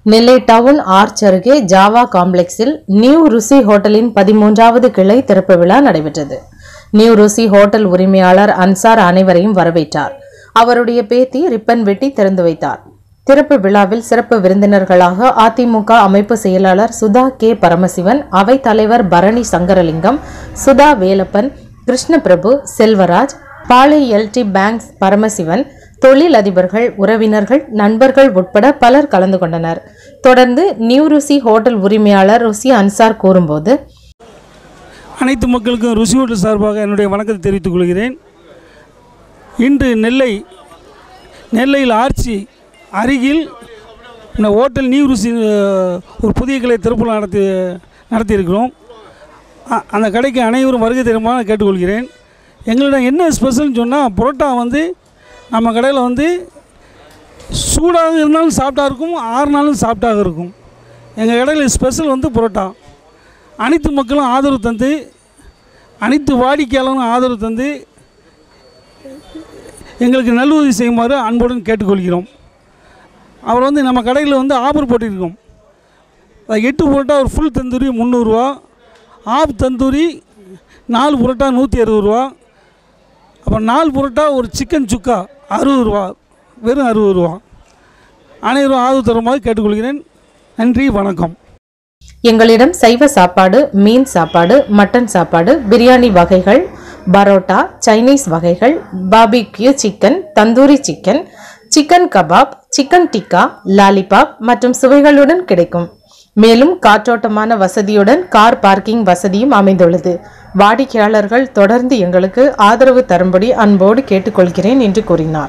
நெல்லை town arch அருகே Java காம்ப்ளெக்ஸில் new Ruchi ஹோட்டலின் பதிமூன்றாவது கிளை திறப்பு விழா நடைபெற்றது நியூ ருசி ஹோட்டல் உரிமையாளர் அன்சார் அனைவரையும் வரவேற்றார் அவருடைய பேத்தி ரிப்பன் வெட்டி திறந்து வைத்தார் திறப்பு விழாவில் சிறப்பு விருந்தினர்களாக அதிமுக அமைப்பு செயலாளர் சுதா கே பரமசிவன் அவைத் தலைவர் பரணி சங்கரலிங்கம் சுதா வேலப்பன் கிருஷ்ணபிரபு செல்வராஜ் பாளை எல்டி பேங்க்ஸ் பரமசிவன் தொழில் அதிபர்கள் உறவினர்கள் நண்பர்கள் உட்பட பலர் கலந்து கொண்டனர் தொடர்ந்து நியூ ருசி ஹோட்டல் உரிமையாளர் ருசி அன்சார் கூறும்போது அனைத்து மக்களுக்கும் ருசி ஹோட்டல் சார்பாக என்னுடைய வணக்கத்தை தெரிவித்துக் கொள்கிறேன் இன்று நெல்லை நெல்லையில் ஆர்ச்சி அருகில் இந்த ஹோட்டல் நியூ ருசி அஹ், ஒரு புதிய கிளை திறப்பு நடத்தி நடத்தியிருக்கிறோம் அ- அந்த கடைக்கு அனைவரும் வருகை தருமாறு கேட்டுக்கொள்கிறேன் எங்களிடம் என்ன ஸ்பெஷல்னு சொன்னால் புரோட்டா வந்து நம்ம கடையில் வந்து சூடாக இருந்தாலும் சாப்பிட்டா இருக்கும் ஆறுனாலும் சாப்பிட்டாக இருக்கும் எங்கள் கடையில் ஸ்பெஷல் வந்து புரோட்டா அனைத்து மக்களும் ஆதரவு தந்து அனைத்து வாடிக்கையாளரும் ஆதரவு தந்து எங்களுக்கு நல்லுதவி செய்யுமாறு அன்புடன் கேட்டுக்கொள்கிறோம் அவர் வந்து நம்ம கடையில் வந்து ஆஃபர் போட்டிருக்கோம் அது எட்டு புரோட்டா ஒரு ஃபுல் தந்தூரி முந்நூறுரூவா ஆஃப் தந்தூரி நாலு புரோட்டா நூற்றி அறுபது ரூபா அப்புறம் நாலு புரோட்டா ஒரு சிக்கன் சுக்கா அறுபது ரூபா வெறும் அறுபது ரூபா அனைவரும் ஆதரவு தருமாறு கேட்டுக்கொள்கிறேன் நன்றி வணக்கம் எங்களிடம் சைவ சாப்பாடு மீன் சாப்பாடு மட்டன் சாப்பாடு பிரியாணி வகைகள் பரோட்டா சைனீஸ் வகைகள் barbecue chicken tandoori chicken chicken kebab chicken tikka lollipop மற்றும் சுவைகளுடன் கிடைக்கும் மேலும் காற்றோட்டமான வசதியுடன் கார் பார்க்கிங் வசதியும் அமைந்துள்ளது வாடிக்கையாளர்கள் தொடர்ந்து எங்களுக்கு ஆதரவு தரும்படி அன்போடு கேட்டுக்கொள்கிறேன் என்று கூறினார்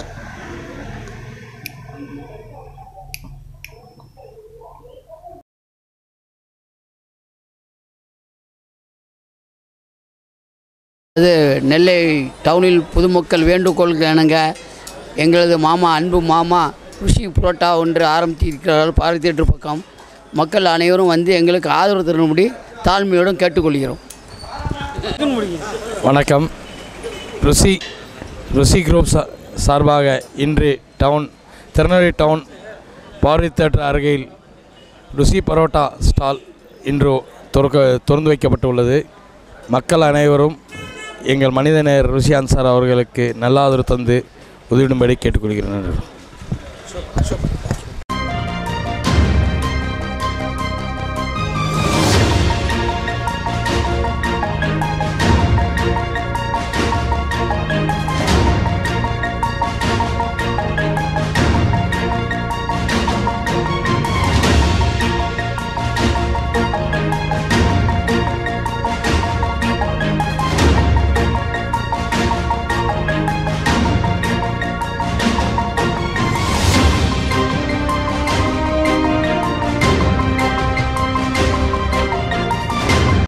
அது நெல்லை டவுனில் பொதுமக்கள் வேண்டுகோளுக்கு இணங்க எங்களது மாமா அன்பு மாமா ருஷி புரோட்டா ஒன்று ஆரம்பித்திருக்கிறார்கள் பாரதி தேட்டர் பக்கம் மக்கள் அனைவரும் வந்து எங்களுக்கு ஆதரவு தரும்படி தாழ்மையுடன் கேட்டுக்கொள்கிறோம் வணக்கம் ருசி ருசி குரூப் சா சார்பாக இன்று town Tirunelveli town Parvathi theatre அருகில் ருசி பரோட்டா ஸ்டால் இன்று திறக்க திறந்து வைக்கப்பட்டுள்ளது மக்கள் அனைவரும் எங்கள் மனிதநேயர் ருசி அன்சார் அவர்களுக்கு நல்ல ஆதரவு தந்து உதவிடும்படி கேட்டுக்கொள்கிறேன்